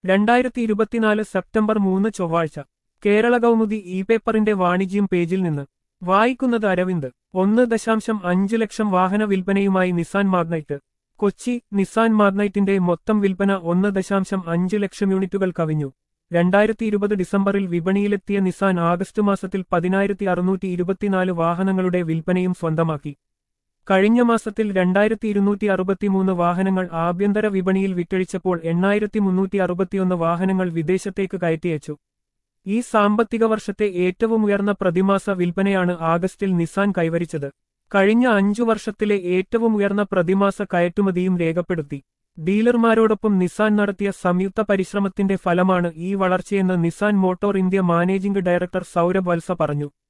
രണ്ടായിരത്തി ഇരുപത്തിനാല് സെപ്റ്റംബർ മൂന്ന് ചൊവ്വാഴ്ച കേരള കൗമുദി ഇ പേപ്പറിന്റെ വാണിജ്യം പേജിൽ നിന്ന് വായിക്കുന്നത് അരവിന്ദ് ഒന്ന് ദശാംശം അഞ്ച് ലക്ഷം വാഹന വിൽപ്പനയുമായി നിസാൻ മാഗ്നൈറ്റ് കൊച്ചി നിസാൻ മാഗ്നൈറ്റിന്റെ മൊത്തം വിൽപ്പന ഒന്ന് ദശാംശം അഞ്ച് ലക്ഷം യൂണിറ്റുകൾ കവിഞ്ഞു രണ്ടായിരത്തി ഇരുപത് ഡിസംബറിൽ വിപണിയിലെത്തിയ നിസാൻ ആഗസ്റ്റ് മാസത്തിൽ പതിനായിരത്തി അറുന്നൂറ്റി ഇരുപത്തിനാല് വാഹനങ്ങളുടെ വിൽപ്പനയും സ്വന്തമാക്കി കഴിഞ്ഞ മാസത്തിൽ രണ്ടായിരത്തി ഇരുന്നൂറ്റി അറുപത്തിമൂന്ന് വാഹനങ്ങൾ ആഭ്യന്തര വിപണിയിൽ വിറ്റഴിച്ചപ്പോൾ എണ്ണായിരത്തി മുന്നൂറ്റി അറുപത്തിയൊന്ന് വാഹനങ്ങൾ വിദേശത്തേക്ക് കയറ്റിയച്ചു ഈ സാമ്പത്തിക വർഷത്തെ ഏറ്റവും ഉയർന്ന പ്രതിമാസ വിൽപ്പനയാണ് ആഗസ്റ്റിൽ നിസാൻ കൈവരിച്ചത് കഴിഞ്ഞ അഞ്ചു വർഷത്തിലെ ഏറ്റവും ഉയർന്ന പ്രതിമാസ കയറ്റുമതിയും രേഖപ്പെടുത്തി ഡീലർമാരോടൊപ്പം നിസാൻ നടത്തിയ സംയുക്ത പരിശ്രമത്തിന്റെ ഫലമാണ് ഈ വളർച്ചയെന്ന് Nissan Motor India managing director Saurabh Vatsa പറഞ്ഞു